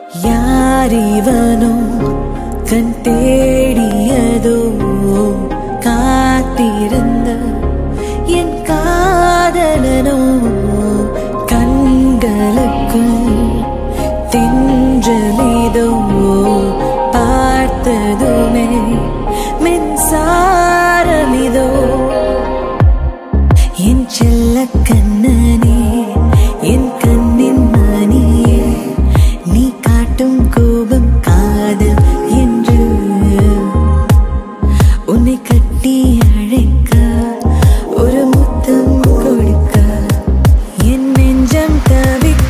யாரிவனோ கண் தேடியதோ காத்திருந்த என் காதலனோ கண்களுக்குள் தென்றலிதோ பார்த்ததுமே மின்சாரமிதோ என் செல்ல கண்ணனே என் கண்ணின் மணியே நீ காட்டும் கோபம் காதல் என்று உன்னை கட்டி அழைக்க ஒரு முத்தம் கொடுக்க என் நெஞ்சம் தவிக்க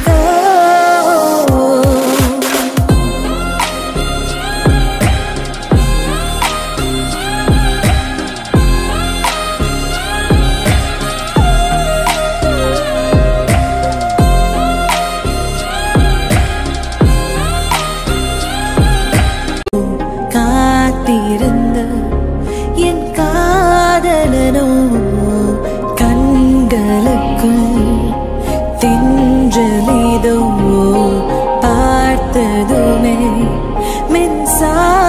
காத்திருந்த என் காதலனோ கண்களுக்குள் தென்றலிதோ பார்த்ததுமே மின்சார